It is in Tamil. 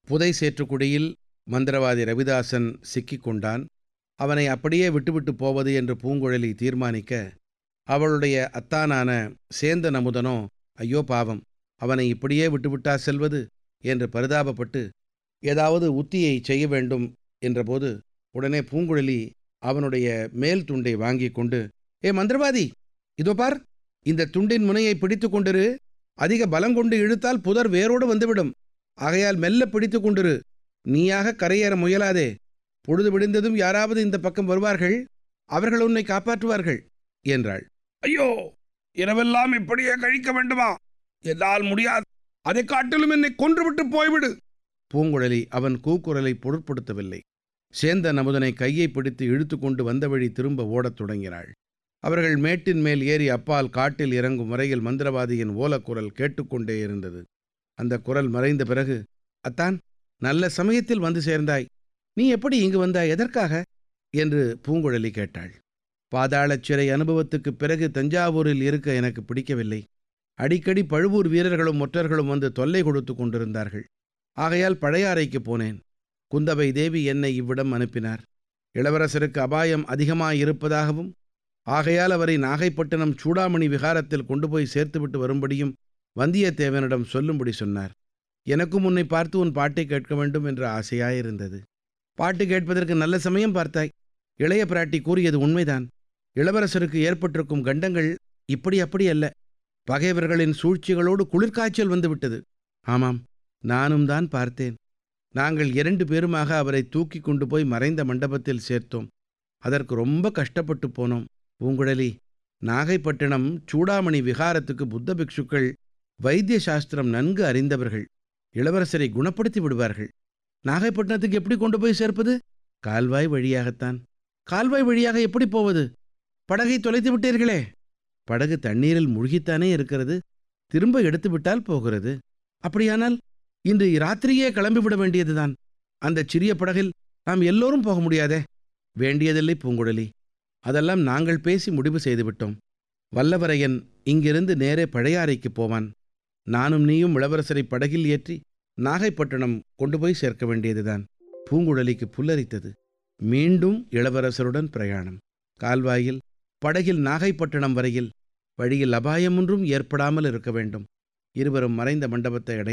புதை சேற்றுக்குடியில் மந்திரவாதி ரவிதாசன் சிக்கிக் கொண்டான் அவனை அப்படியே விட்டுவிட்டு போவது என்று பூங்குழலி தீர்மானிக்க அவளுடைய அத்தானான சேந்தன் அமுதனோ ஐயோ பாவம் அவனை இப்படியே விட்டுவிட்டா செல்வது என்று பரிதாபப்பட்டு ஏதாவது உத்தியை செய்ய வேண்டும் என்றபோது உடனே பூங்குழலி அவனுடைய மேல் துண்டை வாங்கி கொண்டு ஏ மந்திரவாதி இதோ பார் இந்த துண்டின் முனையை பிடித்து கொண்டிரு அதிக பலம் கொண்டு இழுத்தால் புதர் வேரோடு வந்துவிடும் ஆகையால் மெல்ல பிடித்து கொண்டிரு நீயாக கரையேற முயலாதே பொழுது விடிந்ததும் யாராவது இந்த பக்கம் வருவார்கள் அவர்கள் உன்னை காப்பாற்றுவார்கள் என்றாள் ஐயோ இரவெல்லாம் இப்படியே கழிக்க வேண்டுமா என்னால் முடியாது அதை காட்டிலும் என்னை கொன்றுவிட்டு போய்விடு பூங்குழலி அவன் கூக்குரலை பொருட்படுத்தவில்லை சேந்தன் அமுதனை கையை பிடித்து இழுத்து கொண்டு வந்த வழி திரும்ப ஓடத் தொடங்கினாள் அவர்கள் மேட்டின் மேல் ஏறி அப்பால் காட்டில் இறங்கும் வரையில் மந்திரவாதியின் ஓலக்குரல் கேட்டுக்கொண்டே இருந்தது அந்த குரல் மறைந்த பிறகு அத்தான் நல்ல சமயத்தில் வந்து சேர்ந்தாய் நீ எப்படி இங்கு வந்தாய் எதற்காக என்று பூங்குழலி கேட்டாள் பாதாளச் சிறை அனுபவத்துக்குப் பிறகு தஞ்சாவூரில் இருக்க எனக்கு பிடிக்கவில்லை அடிக்கடி பழுவூர் வீரர்களும் ஒற்றர்களும் வந்து தொல்லை கொடுத்து கொண்டிருந்தார்கள் ஆகையால் பழையாறைக்கு போனேன் குந்தவை தேவி என்னை இவ்விடம் அனுப்பினார் இளவரசருக்கு அபாயம் அதிகமாயிருப்பதாகவும் ஆகையால் அவரை நாகைப்பட்டினம் சூடாமணி விகாரத்தில் கொண்டு போய் சேர்த்துவிட்டு வரும்படியும் வந்தியத்தேவனிடம் சொல்லும்படி சொன்னார் எனக்கும் உன்னை பார்த்து உன் பாட்டை கேட்க வேண்டும் என்ற ஆசையாயிருந்தது பாட்டு கேட்பதற்கு நல்ல சமயம் பார்த்தாய் இளைய பிராட்டி கூறியது உண்மைதான் இளவரசருக்கு ஏற்பட்டிருக்கும் கண்டங்கள் இப்படி அப்படி அல்ல பகைவர்களின் சூழ்ச்சிகளோடு குளிர்காய்ச்சல் வந்துவிட்டது ஆமாம் நானும் தான் பார்த்தேன் நாங்கள் இரண்டு பேருமாக அவரை தூக்கி கொண்டு போய் மறைந்த மண்டபத்தில் சேர்த்தோம் அதற்கு ரொம்ப கஷ்டப்பட்டு போனோம் பூங்குழலி நாகைப்பட்டினம் சூடாமணி விகாரத்துக்கு புத்த பிக்ஷுக்கள் வைத்திய சாஸ்திரம் நன்கு அறிந்தவர்கள் இளவரசரை குணப்படுத்தி விடுவார்கள் நாகைப்பட்டினத்துக்கு எப்படி கொண்டு போய் சேர்ப்பது கால்வாய் வழியாகத்தான் கால்வாய் வழியாக எப்படி போவது படகை தொலைத்து விட்டீர்களே படகு தண்ணீரில் முழுகித்தானே இருக்கிறது திரும்ப எடுத்து விட்டால் போகிறது அப்படியானால் இன்று ராத்திரியே கிளம்பிவிட வேண்டியதுதான் அந்த சிறிய படகில் நாம் எல்லோரும் போக முடியாதே வேண்டியதில்லை பூங்குழலி அதெல்லாம் நாங்கள் பேசி முடிவு செய்துவிட்டோம் வல்லவரையன் இங்கிருந்து நேரே பழையாறைக்கு போவான் நானும் நீயும் இளவரசரை படகில் ஏற்றி நாகைப்பட்டினம் கொண்டு போய் சேர்க்க வேண்டியதுதான் பூங்குழலிக்கு புல்லரித்தது மீண்டும் இளவரசருடன் பிரயாணம் கால்வாயில் படகில் நாகைப்பட்டினம் வரையில் வழியில் அபாயம் ஒன்றும் ஏற்படாமல் இருக்க வேண்டும் இருவரும் மறைந்த மண்டபத்தை அடை